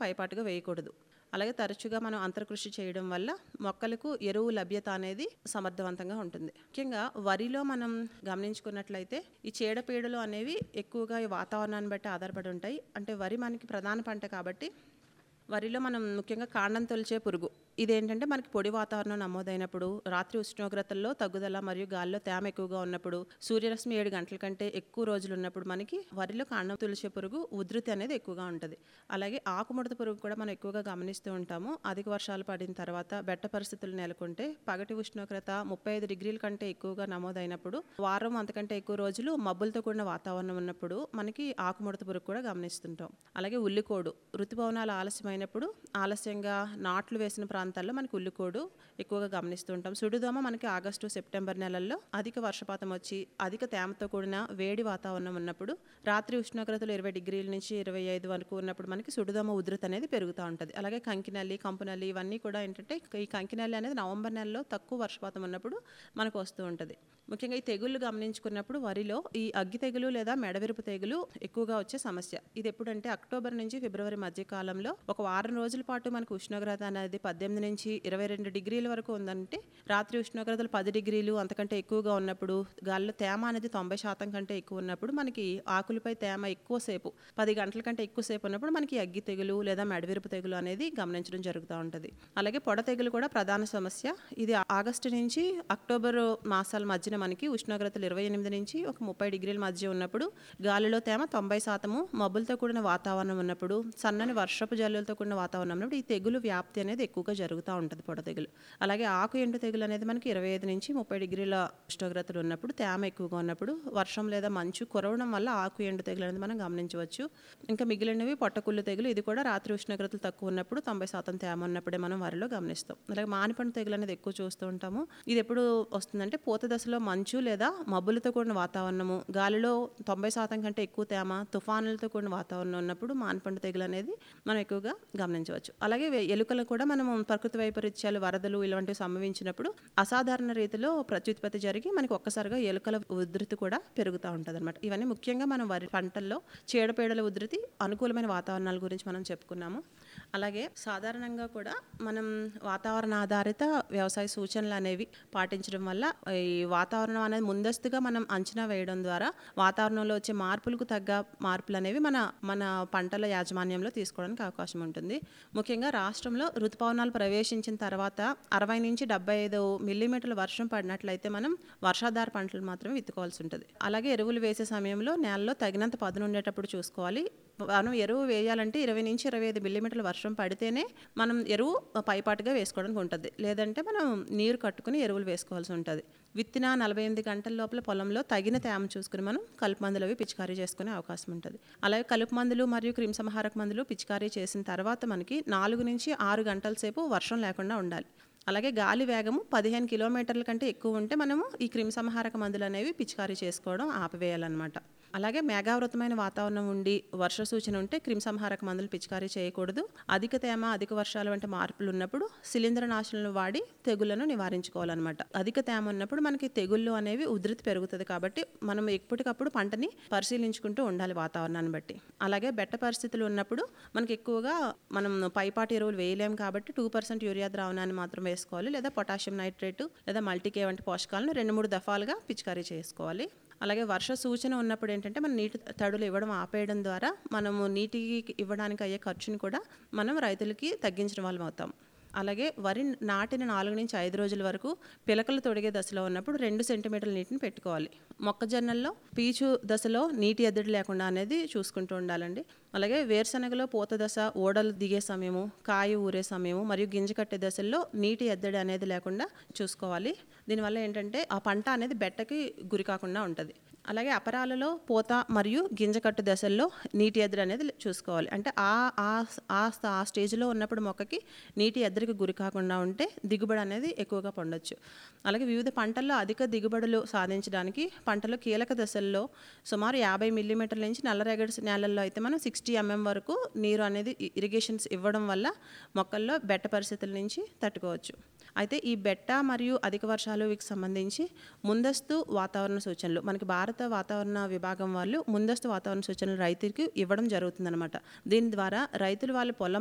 పైపాటుగా వేయకూడదు అలాగే తరచుగా మనం అంతర్కృషి చేయడం వల్ల మొక్కలకు ఎరువు లభ్యత అనేది సమర్థవంతంగా ఉంటుంది ముఖ్యంగా వరిలో మనం గమనించుకున్నట్లయితే ఈ చీడపీడలు అనేవి ఎక్కువగా ఈ వాతావరణాన్ని బట్టి ఆధారపడి ఉంటాయి అంటే వరి మనకి ప్రధాన పంట కాబట్టి వరిలో మనం ముఖ్యంగా కాండం తొలిచే పురుగు ఇదేంటంటే మనకి పొడి వాతావరణం నమోదైనప్పుడు రాత్రి ఉష్ణోగ్రతల్లో తగ్గుదల మరియు గాలిలో తేమ ఎక్కువగా ఉన్నప్పుడు సూర్యరశ్మి ఏడు గంటల కంటే ఎక్కువ రోజులు ఉన్నప్పుడు మనకి వరిలో కాండం తొలిచే పురుగు ఉధృతి అనేది ఎక్కువగా ఉంటుంది అలాగే ఆకుముడత పురుగు కూడా మనం ఎక్కువగా గమనిస్తూ ఉంటాము అధిక వర్షాలు పడిన తర్వాత బెట్ట పరిస్థితులు నెలకొంటే పగటి ఉష్ణోగ్రత ముప్పై ఐదు డిగ్రీల కంటే ఎక్కువగా నమోదైనప్పుడు వారం అంతకంటే ఎక్కువ రోజులు మబ్బులతో కూడిన వాతావరణం ఉన్నప్పుడు మనకి ఆకుముడత పురుగు కూడా గమనిస్తుంటాం అలాగే ఉల్లికోడు ఋతుపవనాలు ఆలస్యమైనప్పుడు ఆలస్యంగా నాట్లు వేసిన ప్రాంతాల్లో మనకి ఉల్లికోడు ఎక్కువగా గమనిస్తూ ఉంటాం సుడిదోమ మనకి ఆగస్టు సెప్టెంబర్ నెలల్లో అధిక వర్షపాతం వచ్చి అధిక తేమతో కూడిన వేడి వాతావరణం ఉన్నప్పుడు రాత్రి ఉష్ణోగ్రతలు ఇరవై డిగ్రీల నుంచి ఇరవై ఐదు వరకు ఉన్నప్పుడు మనకి సుడిదోమ ఉధృతి అనేది పెరుగుతూ ఉంటుంది అలాగే కంకినల్లి కంపునల్లి ఇవన్నీ కూడా ఏంటంటే ఈ కంకినల్లి అనేది నవంబర్ నెలలో తక్కువ వర్షపాతం ఉన్నప్పుడు మనకు వస్తూ ఉంటుంది ముఖ్యంగా ఈ తెగుళ్ళు గమనించుకున్నప్పుడు వరిలో ఈ అగ్గి తెగులు లేదా మెడవిరుపు తెగులు ఎక్కువగా వచ్చే సమస్య ఇది ఎప్పుడంటే అక్టోబర్ నుంచి ఫిబ్రవరి మధ్య కాలంలో ఒక వారం రోజుల పాటు మనకు ఉష్ణోగ్రత అనేది పద్దెనిమిది నుంచి ఇరవై రెండు డిగ్రీల వరకు ఉందంటే రాత్రి ఉష్ణోగ్రతలు పది డిగ్రీలు అంతకంటే ఎక్కువగా ఉన్నప్పుడు గాలిలో తేమ అనేది తొంభై శాతం కంటే ఎక్కువ ఉన్నప్పుడు మనకి ఆకులపై తేమ ఎక్కువసేపు పది గంటల కంటే ఎక్కువసేపు ఉన్నప్పుడు మనకి అగ్గి తెగులు లేదా మెడవిరుపు తెగులు అనేది గమనించడం జరుగుతూ ఉంటుంది అలాగే పొడ తెగులు కూడా ప్రధాన సమస్య ఇది ఆగస్టు నుంచి అక్టోబర్ మాసాల మధ్యన మనకి ఉష్ణోగ్రతలు ఇరవై ఎనిమిది నుంచి ఒక ముప్పై డిగ్రీల మధ్య ఉన్నప్పుడు గాలిలో తేమ తొంభై శాతము మబ్బులతో కూడిన వాతావరణం ఉన్నప్పుడు సన్నని వర్షపు జల్లులతో కూడిన వాతావరణం ఉన్నప్పుడు ఈ తెగులు వ్యాప్తి అనేది ఎక్కువగా జరుగుతూ ఉంటుంది పొడ తెగులు అలాగే ఆకు ఎండు తెగులు అనేది మనకి ఇరవై ఐదు నుంచి ముప్పై డిగ్రీల ఉష్ణోగ్రతలు ఉన్నప్పుడు తేమ ఎక్కువగా ఉన్నప్పుడు వర్షం లేదా మంచు కురవడం వల్ల ఆకు ఎండు తెగులు అనేది మనం గమనించవచ్చు ఇంకా మిగిలినవి పొట్టకుళ్ళు తెగులు ఇది కూడా రాత్రి ఉష్ణోగ్రతలు తక్కువ ఉన్నప్పుడు తొంభై శాతం తేమ ఉన్నప్పుడే మనం వరిలో గమనిస్తాం అలాగే మానిపండు తెగులు అనేది ఎక్కువ చూస్తూ ఉంటాము ఇది ఎప్పుడు వస్తుందంటే పూత దశలో మంచు లేదా మబ్బులతో కూడిన వాతావరణము గాలిలో తొంభై శాతం కంటే ఎక్కువ తేమ తుఫానులతో కూడిన వాతావరణం ఉన్నప్పుడు మానిపండు తెగులు అనేది మనం ఎక్కువగా గమనించవచ్చు అలాగే వే- ఎలుకలు కూడా మనం ప్రకృతి వైపరీత్యాలు వరదలు ఇలాంటివి సంభవించినప్పుడు అసాధారణ రీతిలో ప్రత్యుత్పత్తి జరిగి మనకి ఒక్కసారిగా ఎలుకల ఉధృతి కూడా పెరుగుతూ ఉంటుంది అనమాట ఇవన్నీ ముఖ్యంగా మనం వరి పంటల్లో చీడపీడల ఉధృతి అనుకూలమైన వాతావరణాల గురించి మనం చెప్పుకున్నాము అలాగే సాధారణంగా కూడా మనం వాతావరణ ఆధారిత వ్యవసాయ సూచనలు అనేవి పాటించడం వల్ల ఈ వాతావరణం అనేది ముందస్తుగా మనం అంచనా వేయడం ద్వారా వాతావరణంలో వచ్చే మార్పులకు తగ్గ మార్పులు అనేవి మన మన పంటల యాజమాన్యంలో తీసుకోవడానికి అవకాశం ఉంటుంది ముఖ్యంగా రాష్ట్రంలో ఋతుపవనాలు ప్రవేశించిన తర్వాత అరవై నుంచి డెబ్బై ఐదు మిల్లీమీటర్ల వర్షం పడినట్లయితే మనం వర్షాధార పంటలు మాత్రమే విత్తుకోవాల్సి ఉంటుంది అలాగే ఎరువులు వేసే సమయంలో నేలలో తగినంత పదును ఉండేటప్పుడు చూసుకోవాలి మనం ఎరువు వేయాలంటే ఇరవై నుంచి ఇరవై ఐదు మిల్లీమీటర్ల వర్షం పడితేనే మనం ఎరువు పైపాటుగా వేసుకోవడానికి ఉంటుంది లేదంటే మనం నీరు కట్టుకుని ఎరువులు వేసుకోవాల్సి ఉంటుంది విత్తిన నలభై ఎనిమిది గంటల లోపల పొలంలో తగిన తేమ చూసుకుని మనం కలుపు మందులు అవి పిచికారీ చేసుకునే అవకాశం ఉంటుంది అలాగే కలుపు మందులు మరియు క్రిమిసంహారక మందులు పిచికారీ చేసిన తర్వాత మనకి నాలుగు నుంచి ఆరు గంటల సేపు వర్షం లేకుండా ఉండాలి అలాగే గాలి వేగము పదిహేను కిలోమీటర్ల కంటే ఎక్కువ ఉంటే మనము ఈ క్రిమిసంహారక మందులు అనేవి పిచికారీ చేసుకోవడం ఆపివేయాలన్నమాట అలాగే మేఘావృతమైన వాతావరణం ఉండి వర్ష సూచన ఉంటే క్రిమిసంహారక మందులు పిచికారీ చేయకూడదు అధిక తేమ అధిక వర్షాలు వంటి మార్పులు ఉన్నప్పుడు శిలీంద్ర నాశనలు వాడి తెగుళ్లను నివారించుకోవాలన్నమాట అధిక తేమ ఉన్నప్పుడు మనకి తెగుళ్ళు అనేవి ఉధృతి పెరుగుతుంది కాబట్టి మనం ఎప్పటికప్పుడు పంటని పరిశీలించుకుంటూ ఉండాలి వాతావరణాన్ని బట్టి అలాగే బెట్ట పరిస్థితులు ఉన్నప్పుడు మనకి ఎక్కువగా మనం పైపాటి ఎరువులు వేయలేం కాబట్టి టూ పర్సెంట్ యూరియా ద్రావణాన్ని మాత్రం వేసుకోవాలి లేదా పొటాషియం నైట్రేట్ లేదా మల్టీకే వంటి పోషకాలను రెండు మూడు దఫాలుగా పిచికారీ చేసుకోవాలి అలాగే వర్ష సూచన ఉన్నప్పుడు ఏంటంటే మనం నీటి తడులు ఇవ్వడం ఆపేయడం ద్వారా మనము నీటికి ఇవ్వడానికి అయ్యే ఖర్చుని కూడా మనం రైతులకి తగ్గించిన వాళ్ళం అవుతాం అలాగే వరి నాటిన నాలుగు నుంచి ఐదు రోజుల వరకు పిలకలు తొడిగే దశలో ఉన్నప్పుడు రెండు సెంటీమీటర్ల నీటిని పెట్టుకోవాలి మొక్కజొన్నల్లో పీచు దశలో నీటి ఎద్దడి లేకుండా అనేది చూసుకుంటూ ఉండాలండి అలాగే వేరుశనగలో పూత దశ ఓడలు దిగే సమయము కాయ ఊరే సమయము మరియు గింజ కట్టే దశల్లో నీటి ఎద్దడి అనేది లేకుండా చూసుకోవాలి దీనివల్ల ఏంటంటే ఆ పంట అనేది బెట్టకి గురి కాకుండా ఉంటుంది అలాగే అపరాలలో పూత మరియు గింజకట్టు దశల్లో నీటి ఎద్దడి అనేది చూసుకోవాలి అంటే ఆ ఆ ఆ స్థ- ఆ స్టేజ్లో ఉన్నప్పుడు మొక్కకి నీటి ఎద్దడికి గురి కాకుండా ఉంటే దిగుబడి అనేది ఎక్కువగా పొందొచ్చు అలాగే వివిధ పంటల్లో అధిక దిగుబడులు సాధించడానికి పంటలో కీలక దశల్లో సుమారు యాభై మిల్లీమీటర్ల నుంచి నల్లరేగడి నేలల్లో అయితే మనం సిక్స్టీ ఎంఎం వరకు నీరు అనేది ఇ- ఇరిగేషన్స్ ఇవ్వడం వల్ల మొక్కల్లో బెట్ట పరిస్థితుల నుంచి తట్టుకోవచ్చు అయితే ఈ బెట్ట మరియు అధిక వర్షాలు వీటికి సంబంధించి ముందస్తు వాతావరణ సూచనలు మనకి భారత వాతావరణ విభాగం వాళ్ళు ముందస్తు వాతావరణ సూచనలు రైతుకి ఇవ్వడం జరుగుతుందన్నమాట దీని ద్వారా రైతులు వాళ్ళ పొలం